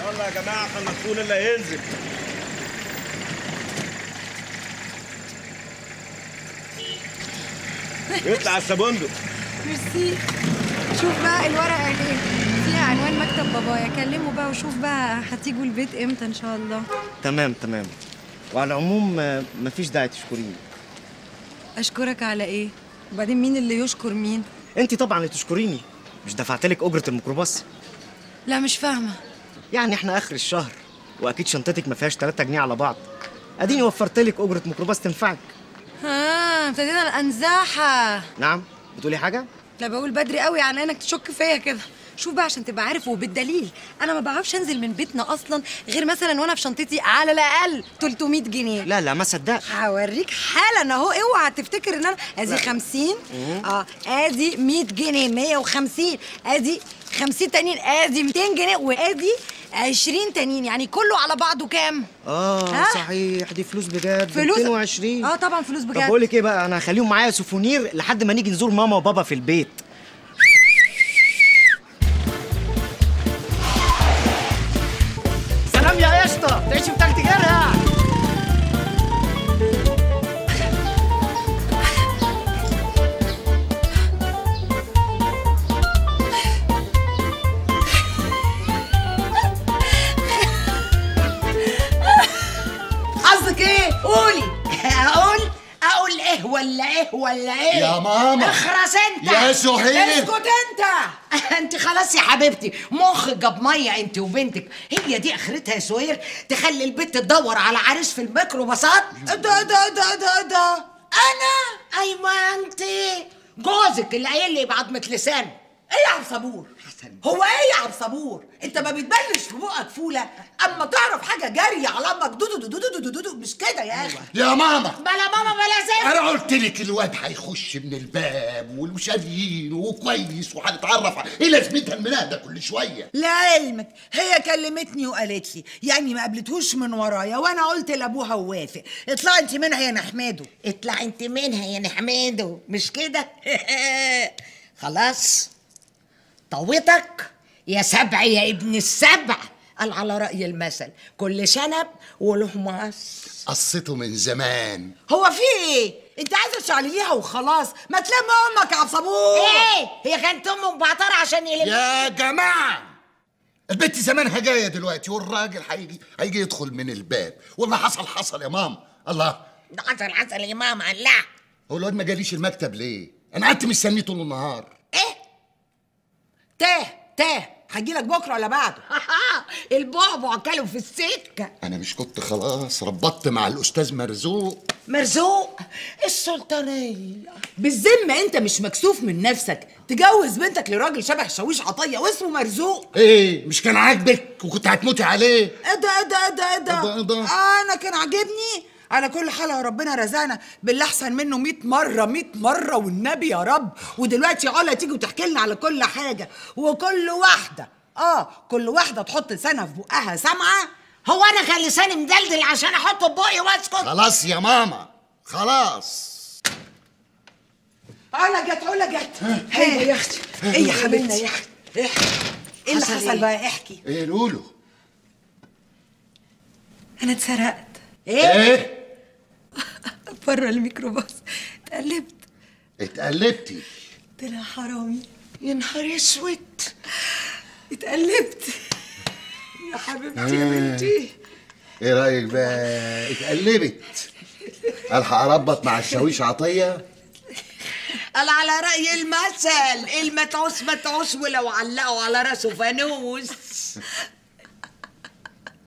يلا يا جماعه خلصونا اللي هينزل يطلع السبندق ميرسي شوف بقى الورقه اهي فيها عنوان مكتب بابايا كلمه بقى وشوف بقى هتيجوا البيت امتى ان شاء الله تمام تمام وعلى العموم آه، مفيش داعي تشكريني اشكرك على ايه وبعدين مين اللي يشكر مين انت طبعا اللي تشكريني مش دفعتلك اجره الميكروباص لا مش فاهمه يعني احنا اخر الشهر واكيد شنطتك ما فيهاش 3 جنيه على بعض اديني وفرتلك اجره ميكروباص تنفعك ها ابتدينا الانزاحه نعم بتقولي حاجه لا بقول بدري قوي على انك تشك فيا كده شوف بقى عشان تبقى عارف وبالدليل انا ما بعرفش انزل من بيتنا اصلا غير مثلا وانا في شنطتي على الاقل 300 جنيه لا لا ما صدقش هوريك حالا اهو اوعى تفتكر ان انا ادي 50 اه ادي 100 جنيه 150 ادي 50 تانيين ادي 200 جنيه وادي 20 تانيين يعني كله على بعضه كام؟ اه ها؟ صحيح دي فلوس بجد فلوس 220 اه طبعا فلوس طب بجد بقول لك ايه بقى انا هخليهم معايا سوفونير لحد ما نيجي نزور ماما وبابا في البيت سلام يا قشطه تعيشي بتاعتي غيرها قصدك ايه؟ قولي اقول اقول ايه ولا ايه ولا ايه؟ يا ماما. اخرس انت يا سهير. اسكت انت انت خلاص يا حبيبتي مخك جاب ميه انت وبنتك هي دي اخرتها يا سهير تخلي البنت تدور على عريس في الميكروباصات ده ده ده ده ده انا ايوه انت جوزك اللي قايل لي بعضمة لسان ايه يا عم صبور هو ايه يا عم صبور انت ما بتبلش في بقك فوله اما تعرف حاجه جاريه على امك دودو دودو دودو دودو مش كده يا اخي يا ماما بلا ماما بلا زي انا قلت لك الواد هيخش من الباب والمشاريين وكويس وهنتعرف على- ايه لازمتها المناهده كل شويه لعلمك هي كلمتني وقالت لي يعني ما قابلتهوش من ورايا وانا قلت لابوها ووافق اطلعي انت منها يا نحمده اطلع انت منها يا نحميدو مش كده خلاص طويتك يا سبع يا ابن السبع قال على رأي المثل كل شنب وله مقص قصته من زمان هو في ايه انت عايزه تشعلليها وخلاص ما تلم امك يا عبد صبور ايه هي كانت امه مبعترة عشان يلم يا جماعه البنت زمانها جايه دلوقتي والراجل هيجي هيجي يدخل من الباب والله حصل حصل يا ماما الله عسل عسل يا ماما لا هو الواد ما جاليش المكتب ليه انا قعدت مستنيه طول النهار ايه تاه تاه هجيلك بكره ولا بعده البعبع كلوا في السكة انا مش كنت خلاص ربطت مع الاستاذ مرزوق مرزوق السلطانية بالذمه انت مش مكسوف من نفسك تجوز بنتك لراجل شبه شاويش عطيه واسمه مرزوق ايه مش كان عاجبك وكنت هتموتي عليه ايه ده ايه ده ايه ده ايه ده إيه ده، إيه ده؟ انا كان عاجبني على كل حال يا ربنا رزقنا باللي احسن منه 100 مره 100 مره والنبي يا رب ودلوقتي علا تيجي وتحكي لنا على كل حاجه وكل واحده اه كل واحده تحط لسانها في بقها سامعه هو انا كان لساني مدلدل عشان احطه في بقي واسكت خلاص يا ماما خلاص علا جت علا جت هي يا اختي ايه يا حبيبتي يا احكي ايه اللي حصل حصل إيه؟ بقى احكي ايه قولوا انا اتسرقت ايه بره الميكروباص اتقلبت اتقلبتي طلع حرامي يا نهار اسود اتقلبت يا حبيبتي يا بنتي ايه رايك بقى اتقلبت الحق اربط مع الشاويش عطيه قال على رأي المثل المتعوس متعوس ولو علقوا على راسه فانوس